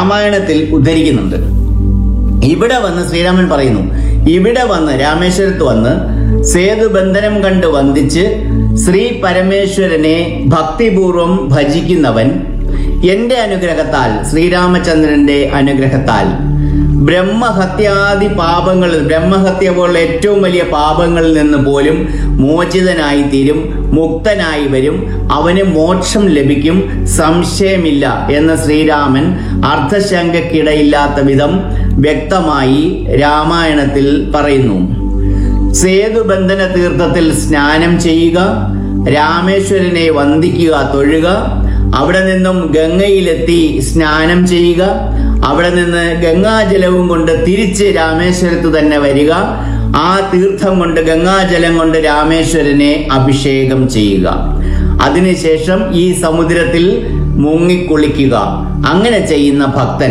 രാമായണത്തിൽ ഉദ്ധരിക്കുന്നുണ്ട് ഇവിടെ വന്ന് ശ്രീരാമൻ പറയുന്നു ഇവിടെ വന്ന് രാമേശ്വരത്ത് വന്ന് സേതുബന്ധനം കണ്ട് വന്ദിച്ച് ശ്രീ പരമേശ്വരനെ ഭക്തിപൂർവം ഭജിക്കുന്നവൻ എന്റെ അനുഗ്രഹത്താൽ ശ്രീരാമചന്ദ്രന്റെ അനുഗ്രഹത്താൽ ബ്രഹ്മഹത്യാദി പാപങ്ങളിൽ ബ്രഹ്മഹത്യ പോലുള്ള ഏറ്റവും വലിയ പാപങ്ങളിൽ നിന്ന് പോലും മോചിതനായി തീരും മുക്തനായി വരും അവന് മോക്ഷം ലഭിക്കും സംശയമില്ല എന്ന് ശ്രീരാമൻ അർത്ഥശങ്കക്കിടയില്ലാത്ത വിധം വ്യക്തമായി രാമായണത്തിൽ പറയുന്നു സേതുബന്ധന തീർത്ഥത്തിൽ സ്നാനം ചെയ്യുക രാമേശ്വരനെ വന്ദിക്കുക തൊഴുക അവിടെ നിന്നും ഗംഗയിലെത്തി സ്നാനം ചെയ്യുക അവിടെ നിന്ന് ഗംഗാജലവും കൊണ്ട് തിരിച്ച് രാമേശ്വരത്ത് തന്നെ വരിക ആ തീർത്ഥം കൊണ്ട് ഗംഗാജലം കൊണ്ട് രാമേശ്വരനെ അഭിഷേകം ചെയ്യുക അതിനുശേഷം ഈ സമുദ്രത്തിൽ മുങ്ങിക്കുളിക്കുക അങ്ങനെ ചെയ്യുന്ന ഭക്തൻ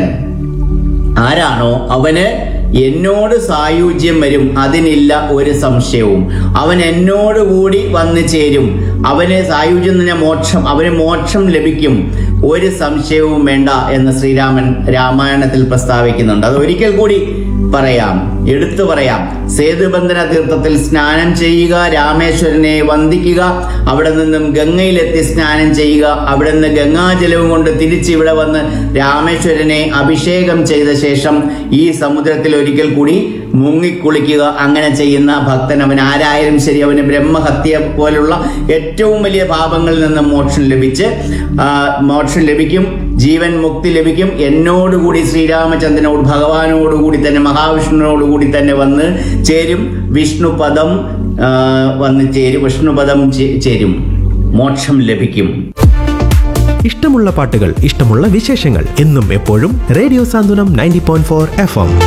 ആരാണോ അവന് എന്നോട് സായുജ്യം വരും അതിനില്ല ഒരു സംശയവും അവൻ എന്നോട് കൂടി വന്നു ചേരും അവന് സായുജ്യം തന്നെ മോക്ഷം അവന് മോക്ഷം ലഭിക്കും ഒരു സംശയവും വേണ്ട എന്ന് ശ്രീരാമൻ രാമായണത്തിൽ പ്രസ്താവിക്കുന്നുണ്ട് അത് ഒരിക്കൽ കൂടി പറയാം എടുത്തു പറയാം സേതുബന്ധന തീർത്ഥത്തിൽ സ്നാനം ചെയ്യുക രാമേശ്വരനെ വന്ദിക്കുക അവിടെ നിന്നും ഗംഗയിലെത്തി സ്നാനം ചെയ്യുക അവിടെ നിന്ന് ഗംഗാജലവും കൊണ്ട് തിരിച്ച് ഇവിടെ വന്ന് രാമേശ്വരനെ അഭിഷേകം ചെയ്ത ശേഷം ഈ സമുദ്രത്തിൽ ഒരിക്കൽ കൂടി മുങ്ങിക്കുളിക്കുക അങ്ങനെ ചെയ്യുന്ന ഭക്തൻ അവൻ ആരായാലും ശരി അവന് ബ്രഹ്മഹത്യ പോലുള്ള ഏറ്റവും വലിയ പാപങ്ങളിൽ നിന്ന് മോക്ഷം ലഭിച്ച് ആ, മോക്ഷം ലഭിക്കും ജീവൻ മുക്തി ലഭിക്കും എന്നോടുകൂടി ശ്രീരാമചന്ദ്രനോട് ഭഗവാനോടുകൂടി തന്നെ മഹാവിഷ്ണുവിനോടുകൂടി തന്നെ വന്ന് ചേരും വിഷ്ണുപദം ആ, വന്ന് ചേരും വിഷ്ണുപദം ചേ- ചേരും മോക്ഷം ലഭിക്കും ഇഷ്ടമുള്ള പാട്ടുകൾ ഇഷ്ടമുള്ള വിശേഷങ്ങൾ എന്നും എപ്പോഴും radio Santhwanam ninety point four F M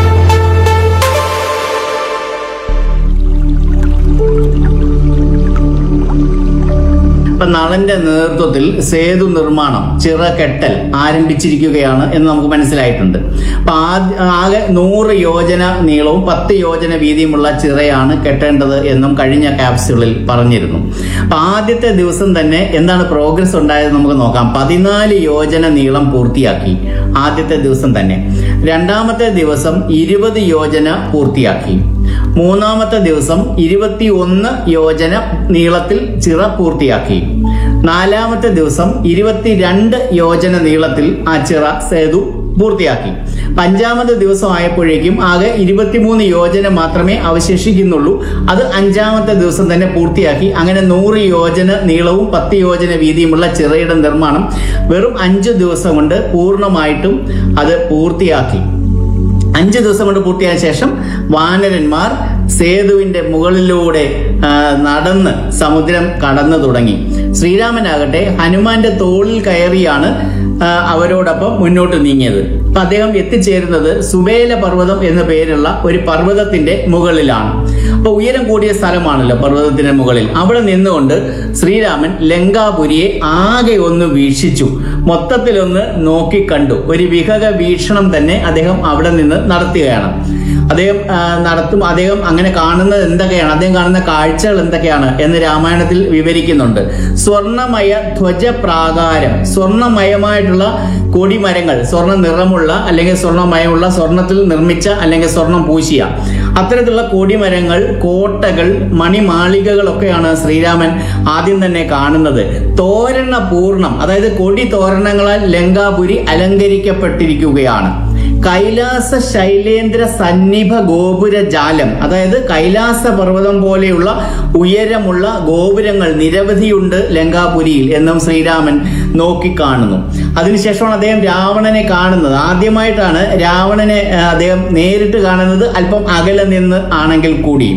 ഇപ്പൊ നളന്റെ നേതൃത്വത്തിൽ സേതു നിർമ്മാണം ചിറകെട്ടൽ ആരംഭിച്ചിരിക്കുകയാണ് എന്ന് നമുക്ക് മനസ്സിലായിട്ടുണ്ട് അപ്പൊ ആദ്യ ആകെ നൂറ് യോജന നീളവും പത്ത് യോജന വീതിയുമുള്ള ചിറയാണ് കെട്ടേണ്ടത് എന്നും കഴിഞ്ഞ ക്യാപ്സ്യൂളിൽ പറഞ്ഞിരുന്നു അപ്പൊ ആദ്യത്തെ ദിവസം തന്നെ എന്താണ് പ്രോഗ്രസ് ഉണ്ടായത് നമുക്ക് നോക്കാം പതിനാല് യോജന നീളം പൂർത്തിയാക്കി ആദ്യത്തെ ദിവസം തന്നെ രണ്ടാമത്തെ ദിവസം ഇരുപത് യോജന പൂർത്തിയാക്കി മൂന്നാമത്തെ ദിവസം ഇരുപത്തി ഒന്ന് യോജന നീളത്തിൽ ചിറ പൂർത്തിയാക്കി നാലാമത്തെ ദിവസം ഇരുപത്തിരണ്ട് യോജന നീളത്തിൽ ആ ചിറ സേതു പൂർത്തിയാക്കി അഞ്ചാമത്തെ ദിവസം ആയപ്പോഴേക്കും ആകെ ഇരുപത്തിമൂന്ന് യോജന മാത്രമേ അവശേഷിക്കുന്നുള്ളൂ അത് അഞ്ചാമത്തെ ദിവസം തന്നെ പൂർത്തിയാക്കി അങ്ങനെ നൂറ് യോജന നീളവും പത്ത് യോജന വീതിയുമുള്ള ചിറയുടെ നിർമ്മാണം വെറും അഞ്ചു ദിവസം കൊണ്ട് പൂർണ്ണമായിട്ടും അത് പൂർത്തിയാക്കി അഞ്ച് ദിവസം കൊണ്ട് പൂർത്തിയായ ശേഷം വാനരന്മാർ സേതുവിന്റെ മുകളിലൂടെ ആ, നടന്ന് സമുദ്രം കടന്നു തുടങ്ങി ശ്രീരാമനാകട്ടെ ഹനുമാന്റെ തോളിൽ കയറിയാണ് ആ, അവരോടൊപ്പം മുന്നോട്ട് നീങ്ങിയത് അപ്പൊ അദ്ദേഹം എത്തിച്ചേരുന്നത് സുബേല പർവ്വതം എന്ന പേരുള്ള ഒരു പർവ്വതത്തിന്റെ മുകളിലാണ് അപ്പൊ ഉയരം കൂടിയ സ്ഥലമാണല്ലോ പർവ്വതത്തിന്റെ മുകളിൽ അവിടെ നിന്നുകൊണ്ട് ശ്രീരാമൻ ലങ്കാപുരിയെ ആകെ ഒന്ന് വീക്ഷിച്ചു മൊത്തത്തിലൊന്ന് നോക്കിക്കണ്ടു ഒരു വിഹക വീക്ഷണം തന്നെ അദ്ദേഹം അവിടെ നിന്ന് നടത്തുകയാണ് അദ്ദേഹം ആ, നടത്തും അദ്ദേഹം അങ്ങനെ കാണുന്നത് എന്തൊക്കെയാണ് അദ്ദേഹം കാണുന്ന കാഴ്ചകൾ എന്തൊക്കെയാണ് എന്ന് രാമായണത്തിൽ വിവരിക്കുന്നുണ്ട് സ്വർണമയ ധ്വജ പ്രാകാരം സ്വർണമയമായിട്ടുള്ള കൊടിമരങ്ങൾ സ്വർണ്ണ നിറമുള്ള അല്ലെങ്കിൽ സ്വർണമയമുള്ള സ്വർണത്തിൽ നിർമ്മിച്ച അല്ലെങ്കിൽ സ്വർണം പൂശിയ അത്തരത്തിലുള്ള കൊടിമരങ്ങൾ കോട്ടകൾ മണിമാളികകളൊക്കെയാണ് ശ്രീരാമൻ ആദ്യം തന്നെ കാണുന്നത് തോരണ പൂർണ്ണം അതായത് കൊടി തോരണങ്ങളാൽ ലങ്കാപുരി അലങ്കരിക്കപ്പെട്ടിരിക്കുകയാണ് കൈലാസ ശൈലേന്ദ്ര സന്നിഭ ഗോപുര ജാലം അതായത് കൈലാസ പർവ്വതം പോലെയുള്ള ഉയരമുള്ള ഗോപുരങ്ങൾ നിരവധിയുണ്ട് ലങ്കാപുരിയിൽ എന്നും ശ്രീരാമൻ നോക്കിക്കാണുന്നു അതിനുശേഷമാണ് അദ്ദേഹം രാവണനെ കാണുന്നത് ആദ്യമായിട്ടാണ് രാവണനെ ആ, അദ്ദേഹം നേരിട്ട് കാണുന്നത് അല്പം അകലെ നിന്ന് ആണെങ്കിൽ കൂടി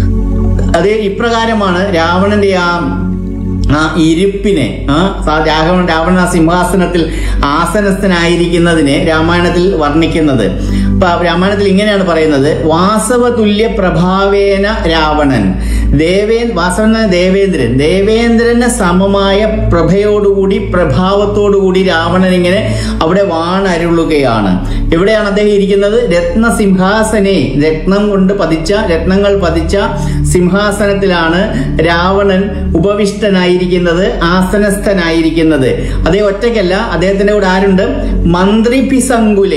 അത് ഇപ്രകാരമാണ് രാവണന്റെ ആ ആ ഇരിപ്പിനെ ആ സാ- രാവണ രാവണ ആ സിംഹാസനത്തിൽ ആസനസ്ഥനായിരിക്കുന്നതിനെ രാമായണത്തിൽ വർണ്ണിക്കുന്നത് അപ്പൊ രാമായണത്തിൽ ഇങ്ങനെയാണ് പറയുന്നത് വാസവതുല്യ പ്രഭാവേന രാവണൻ ദേവേൻ വാസവന ദേവേന്ദ്രൻ ദേവേന്ദ്രന് സമമായ പ്രഭയോടുകൂടി പ്രഭാവത്തോടുകൂടി രാവണൻ ഇങ്ങനെ അവിടെ വാണരുളുകയാണ് എവിടെയാണ് അദ്ദേഹം ഇരിക്കുന്നത് രത്നസിംഹാസനെ രത്നം കൊണ്ട് പതിച്ച രത്നങ്ങൾ പതിച്ച സിംഹാസനത്തിലാണ് രാവണൻ ഉപവിഷ്ടനായിരിക്കുന്നത് ആസനസ്ഥനായിരിക്കുന്നത് അദ്ദേഹം ഒറ്റയ്ക്കല്ല അദ്ദേഹത്തിന്റെ കൂടെ ആരുണ്ട് മന്ത്രി പിസങ്കുലെ